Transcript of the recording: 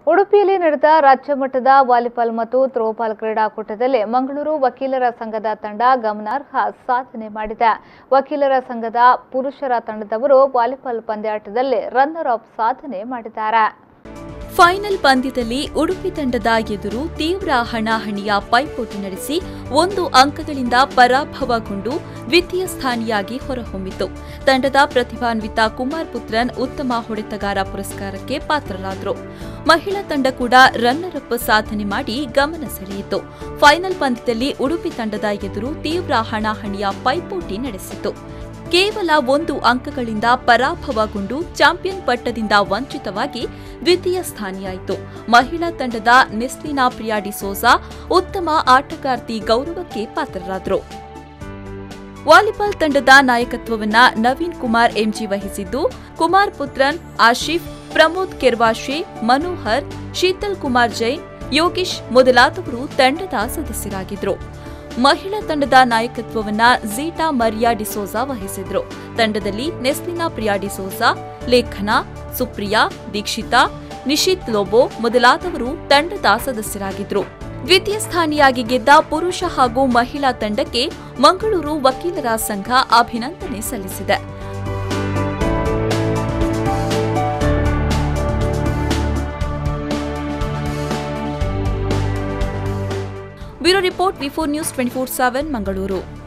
ಉಡುಪಿಯಲ್ಲಿ ನಡೆದ ರಾಜ್ಯ ಮಟ್ಟದ ವಾಲಿಬಾಲ್ ಮತ್ತು ಥ್ರೋಬಾಲ್ ಕ್ರೀಡಾಕೂಟದಲ್ಲಿ ಮಂಗಳೂರು ವಕೀಲರ ಸಂಘದ ತಂಡ ಗಮನಾರ್ಹ ಸಾಧನೆ ಮಾಡಿದೆ ವಕೀಲರ ಸಂಘದ ಪುರುಷರ ತಂಡದವರು ವಾಲಿಬಾಲ್ ಪಂದ್ಯಾಟದಲ್ಲಿ ರನ್ನರ್ ಅಪ್ ಸಾಧನೆ ಮಾಡಿದ್ದಾರೆ ಫೈನಲ್ ಪಂದ್ಯದಲ್ಲಿ ಉಡುಪಿ ತಂಡದ ಎದುರು ತೀವ್ರ ಹಣಾಹಣಿಯ ಪೈಪೋಟಿ ನಡೆಸಿ ಒಂದು ಅಂಕಗಳಿಂದ ಪರಾಭವಗೊಂಡು ದ್ವಿತೀಯ ಸ್ಥಾನಿಯಾಗಿ ಹೊರಹೊಮ್ಮಿತು ತಂಡದ ಪ್ರತಿಭಾನ್ವಿತ ಕುಮಾರ್ ಪುತ್ರನ್ ಉತ್ತಮ ಹೊಡೆತಗಾರ ಪುರಸ್ಕಾರಕ್ಕೆ ಪಾತ್ರರಾದರು ಮಹಿಳಾ ತಂಡ ಕೂಡ ರನ್ನರ್ ಅಪ್ ಸಾಧನೆ ಮಾಡಿ ಗಮನ ಸೆಳೆಯಿತು ಫೈನಲ್ ಪಂದ್ಯದಲ್ಲಿ ಉಡುಪಿ ತಂಡದ ಎದುರು ತೀವ್ರ ಹಣಾಹಣಿಯ ಪೈಪೋಟಿ ನಡೆಸಿತು ಕೇವಲ ಒಂದು ಅಂಕಗಳಿಂದ ಪರಾಭವಗೊಂಡು ಚಾಂಪಿಯನ್ ಪಟ್ಟದಿಂದ ವಂಚಿತವಾಗಿ ದ್ವಿತೀಯ ಸ್ಥಾನಿಯಾಯಿತು ಮಹಿಳಾ ತಂಡದ ನೆಸ್ಲಿನಾ ಪ್ರಿಯಾ ಡಿಸೋಜಾ ಉತ್ತಮ ಆಟಗಾರ್ತಿ ಗೌರವಕ್ಕೆ ಪಾತ್ರರಾದರು ವಾಲಿಬಾಲ್ ತಂಡದ ನಾಯಕತ್ವವನ್ನ ನವೀನ್ ಕುಮಾರ್ ಎಂಜಿ ವಹಿಸಿದ್ದು ಕುಮಾರ್ ಪುತ್ರನ್ ಆಶಿಫ್ ಪ್ರಮೋದ್ ಕೆರ್ವಾಶೆ ಮನೋಹರ್ ಶೀತಲ್ ಕುಮಾರ್ ಜೈನ್ ಯೋಗೀಶ್ ಮೊದಲಾದವರು ತಂಡದ ಸದಸ್ಯರಾಗಿದ್ದರು ಮಹಿಳಾ ತಂಡದ ನಾಯಕತ್ವವನ್ನ ಝೀಟಾ ಮರಿಯಾ ಡಿಸೋಜಾ ವಹಿಸಿದ್ರು ತಂಡದಲ್ಲಿ ನೆಸ್ಲಿನಾ ಪ್ರಿಯಾ ಡಿಸೋಜಾ ಲೇಖನಾ ಸುಪ್ರಿಯಾ ದೀಕ್ಷಿತಾ ನಿಶಿತ್ ಲೋಬೋ ಮೊದಲಾದವರು ತಂಡದ ಸದಸ್ಯರಾಗಿದ್ರು ದ್ವಿತೀಯ ಸ್ಥಾನಿಯಾಗಿ ಗೆದ್ದ ಪುರುಷ ಹಾಗೂ ಮಹಿಳಾ ತಂಡಕ್ಕೆ ಮಂಗಳೂರು ವಕೀಲರ ಸಂಘ ಅಭಿನಂದನೆ ಸಲ್ಲಿಸಿದೆ bureau report V four news twenty four seven Mangaluru